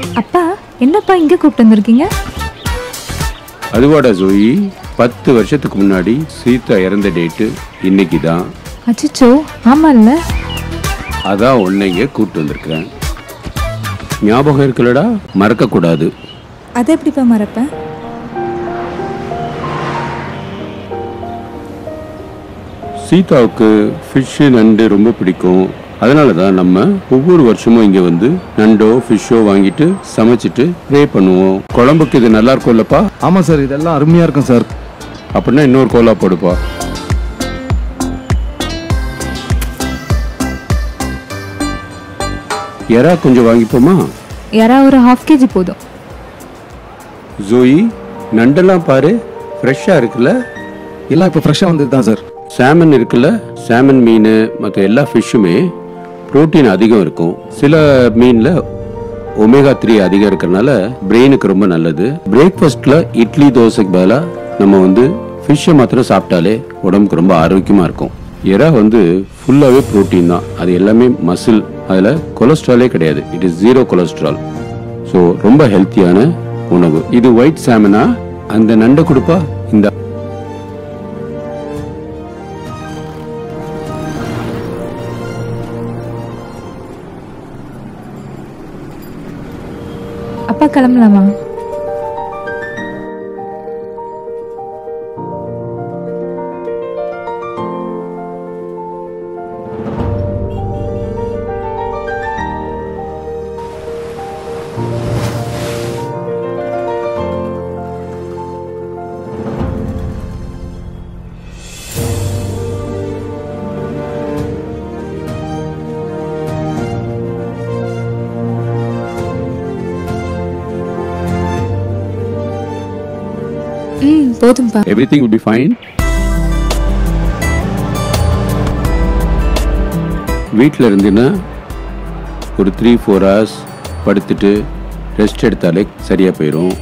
அப்பா என்னப்பா இங்கே கூப்பிட்டு வந்திருக்கீங்க அதுவாடா ஜோயி பத்து வருஷத்துக்கு முன்னாடி சீதா இறந்த டேட்டு இன்னைக்கு தான் அச்சோ ஆமால்ல அதான் உன்னை இங்கே கூப்பிட்டு வந்திருக்கிறேன் ஞாபகம் இருக்குல்லடா மறக்கக்கூடாது அதை எப்படிப்பா மறப்பேன் சீதாவுக்கு ஃபிஷ்ஷு நண்டு ரொம்ப பிடிக்கும் அதனால தான் நம்ம ஒவ்வொரு வருஷமும் இங்கே வந்து நண்டோ ஃபிஷ்ஷோ வாங்கிட்டு சமைச்சிட்டு ப்ரே பண்ணுவோம் குழம்புக்கு இது நல்லா இருக்கும்லப்பா ஆமாம் சார் இதெல்லாம் அருமையாக இருக்கும் சார் அப்படின்னா இன்னொரு கோலா போடுப்பா எறா கொஞ்சம் வாங்கிப்போமா யாரா ஒரு ஹாஃப் கேஜி போதும் ஜோயி நண்டெல்லாம் பாரு ஃப்ரெஷ்ஷாக இருக்குல்ல எல்லாம் இப்போ ஃப்ரெஷ்ஷாக வந்தது தான் சார் சாமன் இருக்குல்ல சாமன் மீன் மற்ற எல்லா ஃபிஷ்ஷுமே புரோட்டீன் அதிகம் இருக்கும் சில மீனில் ஒமேகா த்ரீ அதிகம் இருக்கிறனால பிரெயினுக்கு ரொம்ப நல்லது பிரேக்ஃபாஸ்ட்டில் இட்லி தோசைக்கு பதிலாக நம்ம வந்து ஃபிஷ்ஷை மாத்திரம் சாப்பிட்டாலே உடம்புக்கு ரொம்ப ஆரோக்கியமாக இருக்கும் எறா வந்து ஃபுல்லாகவே புரோட்டீன் தான் அது எல்லாமே மசில் அதில் கொலஸ்ட்ராலே கிடையாது it is zero cholesterol so ரொம்ப ஹெல்த்தியான உணவு இது ஒயிட் சாமனா அந்த நண்டை கொடுப்பா இந்த அப்பா கிளம்பலாமா ம் போதும்ப்பா everything will be fine வீட்டில் இருந்தீங்கன்னா ஒரு த்ரீ ஃபோர் ஹவர்ஸ் படுத்துட்டு ரெஸ்ட் எடுத்தாலே சரியாக போயிடும்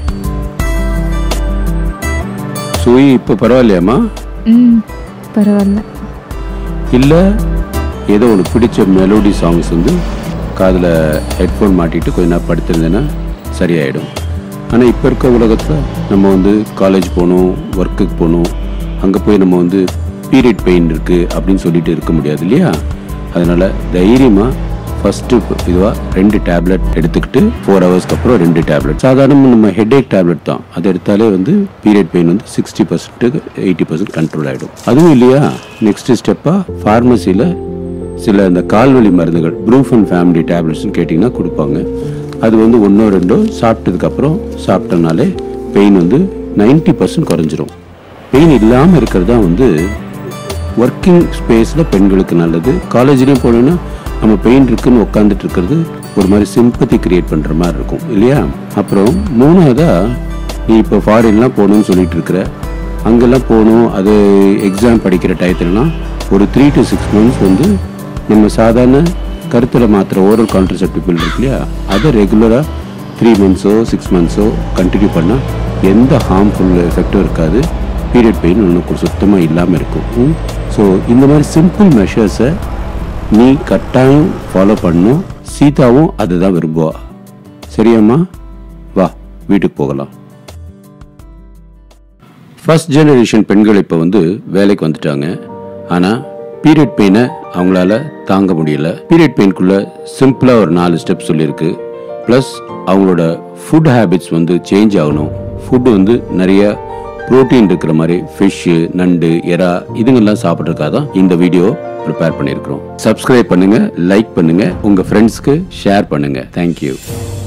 சுயி இப்போ பரவாயில்லையாம்மா ம் பரவாயில்ல இல்லை ஏதோ உனக்கு பிடிச்ச மெலோடி சாங்ஸ் வந்து காதில் ஹெட்ஃபோன் மாட்டிட்டு கொஞ்ச நேரம் படுத்திருந்தேன்னா சரியாயிடும் ஆனால் இப்போ இருக்க உலகத்தில் நம்ம வந்து காலேஜ் போகணும் ஒர்க்குக்கு போகணும் அங்கே போய் நம்ம வந்து பீரியட் பெயின் இருக்குது அப்படின்னு சொல்லிட்டு இருக்க முடியாது இல்லையா அதனால் தைரியமாக ஃபஸ்ட்டு இதுவாக ரெண்டு டேப்லெட் எடுத்துக்கிட்டு ஃபோர் ஹவர்ஸ்க்கு அப்புறம் ரெண்டு டேப்லெட் சாதாரண நம்ம ஹெட்ஏக் டேப்லெட் தான் அதை எடுத்தாலே வந்து பீரியட் பெயின் வந்து sixty percent eighty percent control ஆகிடும் அதுவும் இல்லையா நெக்ஸ்ட் ஸ்டெப்பாக ஃபார்மசியில் சில இந்த கால்வலி மருந்துகள் ப்ரூஃபன் ஃபேமிலி டேப்லெட்ஸ்னு கேட்டிங்கன்னா கொடுப்பாங்க அது வந்து ஒன்றோ ரெண்டோ சாப்பிட்டதுக்கப்புறம் சாப்பிட்டோம்னாலே பெயின் வந்து நைன்ட்டி பர்சன்ட் குறைஞ்சிரும் பெயின் இல்லாமல் இருக்கிறது தான் வந்து ஒர்க்கிங் ஸ்பேஸில் பெண்களுக்கு நல்லது காலேஜ்லேயும் போனோன்னா நம்ம பெயின் இருக்குன்னு உட்காந்துட்டு இருக்கிறது ஒரு மாதிரி சிம்பத்தி கிரியேட் பண்ணுற மாதிரி இருக்கும் இல்லையா அப்புறம் மூணாவதா நீ இப்போ ஃபாரின்லாம் போகணும்னு சொல்லிட்டு இருக்கிற அங்கெல்லாம் போகணும் அது எக்ஸாம் படிக்கிற டயத்துலலாம் ஒரு த்ரீ டு சிக்ஸ் மந்த்ஸ் வந்து நம்ம சாதாரண கருத்தில் மாத்திர ஓரல் கான்ட்ரசெப்டிவ் பில் இருக்கு இல்லையா அதை ரெகுலராக த்ரீ மந்த்ஸோ சிக்ஸ் மந்த்ஸோ கண்டினியூ பண்ணால் எந்த ஹார்ம்ஃபுல் எஃபெக்டும் இருக்காது பீரியட் பெயின் உனக்கு சுத்தமாக இல்லாமல் இருக்கும் ஸோ இந்த மாதிரி சிம்பிள் மெஷர்ஸை நீ கட்டாயம் ஃபாலோ பண்ணணும் சீதாவும் அதுதான் விரும்புவா சரியாம்மா வா வீட்டுக்கு போகலாம் ஃபர்ஸ்ட் ஜெனரேஷன் பெண்கள் இப்போ வந்து வேலைக்கு வந்துட்டாங்க ஆனால் பீரியட் பெயினை அவங்களால தாங்க முடியல பீரியட் பெயின்குள்ள சிம்பிளாக ஒரு நாலு ஸ்டெப் சொல்லியிருக்கு ப்ளஸ் அவங்களோட ஃபுட் ஹேபிட்ஸ் வந்து சேஞ்ச் ஆகணும் ஃபுட்டு வந்து நிறைய புரோட்டீன் இருக்கிற மாதிரி ஃபிஷ்ஷு நண்டு எறா இதுங்கெல்லாம் சாப்பிட்றதுக்காக தான் இந்த வீடியோ ப்ரிப்பேர் பண்ணியிருக்கிறோம் சப்ஸ்கிரைப் பண்ணுங்க லைக் பண்ணுங்க உங்க ஃப்ரெண்ட்ஸ்க்கு ஷேர் பண்ணுங்க தேங்க்யூ